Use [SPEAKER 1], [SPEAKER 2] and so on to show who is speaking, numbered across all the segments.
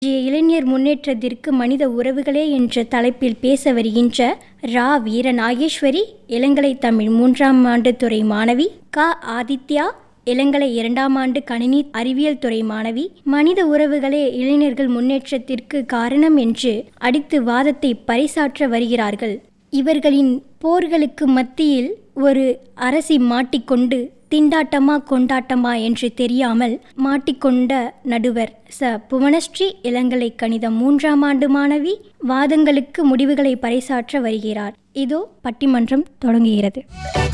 [SPEAKER 1] இன்றைய இளைஞர் முன்னேற்றத்திற்கு மனித உறவுகளே என்ற தலைப்பில் பேச வருகின்ற ரா வீர நாகேஸ்வரி இளங்கலை தமிழ் மூன்றாம் ஆண்டு துறை மாணவி க ஆதித்யா இளங்கலை இரண்டாம் ஆண்டு கணினி அறிவியல் துறை மாணவி மனித உறவுகளே இளைஞர்கள் முன்னேற்றத்திற்கு காரணம் என்று அடித்து வாதத்தை பறைசாற்ற வருகிறார்கள் இவர்களின் போர்களுக்கு மத்தியில் ஒரு அரசி மாட்டிக்கொண்டு திண்டாட்டமா கொண்டாட்டமா என்று தெரியாமல் மாட்டிக்கொண்ட நடுவர் ச புவனஸ்ரீ இளங்கலை கணிதம் மூன்றாம் ஆண்டு மாணவி வாதங்களுக்கு முடிவுகளை பறைசாற்ற வருகிறார் இதோ பட்டிமன்றம் தொடங்குகிறது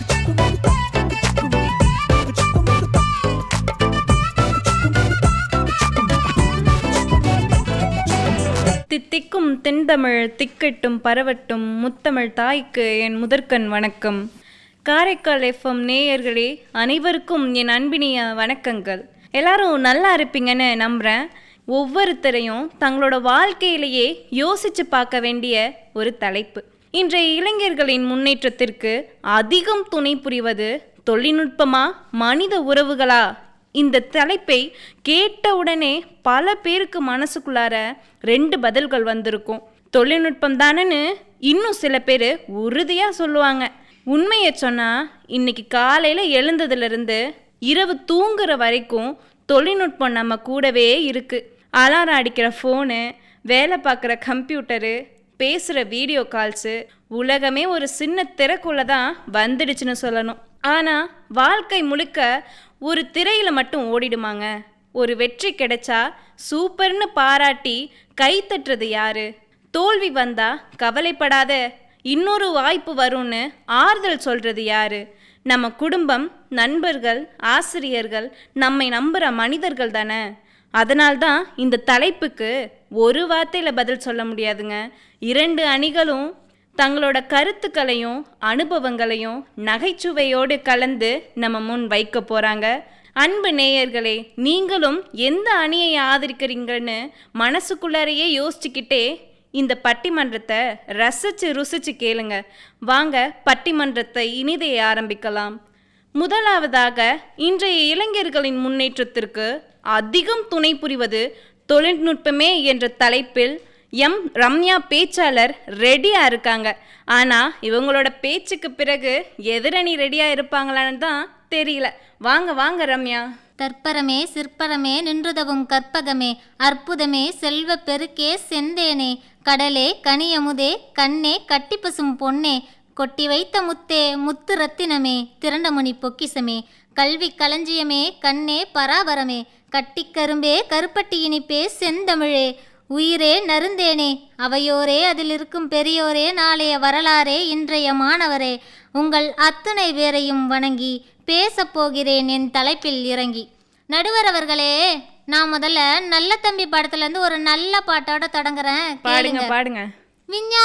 [SPEAKER 2] தித்திக்கும் தென்தமிழ் திக்கட்டும் பரவட்டும் முத்தமிழ் தாய்க்கு என் முதற்கண் வணக்கம் காரைக்கால் எஃப்எம் நேயர்களே அனைவருக்கும் என் அன்பினிய வணக்கங்கள் எல்லாரும் நல்லா இருப்பீங்கன்னு நம்புகிறேன் ஒவ்வொருத்தரையும் தங்களோட வாழ்க்கையிலேயே யோசிச்சு பார்க்க வேண்டிய ஒரு தலைப்பு இன்றைய இளைஞர்களின் முன்னேற்றத்திற்கு அதிகம் துணை புரிவது தொழில்நுட்பமா மனித உறவுகளா இந்த தலைப்பை கேட்டவுடனே பல பேருக்கு மனசுக்குள்ளார ரெண்டு பதில்கள் வந்திருக்கும் தொழில்நுட்பம் தானேன்னு இன்னும் சில பேர் உறுதியாக சொல்லுவாங்க உண்மையை சொன்னால் இன்னைக்கு காலையில் எழுந்ததுலேருந்து இரவு தூங்குற வரைக்கும் தொழில்நுட்பம் நம்ம கூடவே இருக்குது அலாரம் அடிக்கிற ஃபோனு வேலை பார்க்குற கம்ப்யூட்டரு பேசுகிற வீடியோ கால்ஸு உலகமே ஒரு சின்ன திரைக்குள்ளே தான் வந்துடுச்சுன்னு சொல்லணும் ஆனால் வாழ்க்கை முழுக்க ஒரு திரையில் மட்டும் ஓடிடுமாங்க ஒரு வெற்றி கிடைச்சா சூப்பர்னு பாராட்டி கை தட்டுறது யாரு தோல்வி வந்தா கவலைப்படாத இன்னொரு வாய்ப்பு வரும்னு ஆறுதல் சொல்றது யாரு நம்ம குடும்பம் நண்பர்கள் ஆசிரியர்கள் நம்மை நம்புகிற மனிதர்கள் தானே அதனால்தான் இந்த தலைப்புக்கு ஒரு வார்த்தையில் பதில் சொல்ல முடியாதுங்க இரண்டு அணிகளும் தங்களோட கருத்துக்களையும் அனுபவங்களையும் நகைச்சுவையோடு கலந்து நம்ம முன் வைக்க போகிறாங்க அன்பு நேயர்களே நீங்களும் எந்த அணியை ஆதரிக்கிறீங்கன்னு மனசுக்குள்ளாரையே யோசிச்சுக்கிட்டே இந்த பட்டிமன்றத்தை ரசிச்சு ருசிச்சு கேளுங்க வாங்க பட்டிமன்றத்தை இனிதே ஆரம்பிக்கலாம் முதலாவதாக இன்றைய இளைஞர்களின் முன்னேற்றத்திற்கு அதிகம் துணை புரிவது தொழில்நுட்பமே என்ற தலைப்பில் எம் ரம்யா பேச்சாளர் ரெடியாக இருக்காங்க ஆனால் இவங்களோட பேச்சுக்கு பிறகு எதிரணி ரெடியாக இருப்பாங்களான்னு தான் தெரியல வாங்க வாங்க ரம்யா
[SPEAKER 3] தற்பரமே சிற்பரமே நின்றுதவும் கற்பகமே அற்புதமே செல்வ பெருக்கே செந்தேனே கடலே கனியமுதே கண்ணே கட்டிப்பசும் பொன்னே கொட்டி வைத்த முத்தே முத்து ரத்தினமே திரண்டமுனி பொக்கிசமே கல்வி களஞ்சியமே கண்ணே பராபரமே கட்டிக்கரும்பே கருப்பட்டி இனிப்பே செந்தமிழே உயிரே நருந்தேனே அவையோரே அதில் இருக்கும் பெரியோரே நாளைய வரலாறே இன்றைய மாணவரே உங்கள் அத்துணை பேரையும் வணங்கி பேசப் போகிறேன் என் தலைப்பில் இறங்கி நடுவர் அவர்களே நான் முதல்ல நல்ல தம்பி படத்துல இருந்து ஒரு நல்ல பாட்டோட தொடங்குறேன்
[SPEAKER 2] பாடுங்க
[SPEAKER 3] கேளுங்க.
[SPEAKER 2] பாடுங்க
[SPEAKER 3] விஞ்ஞான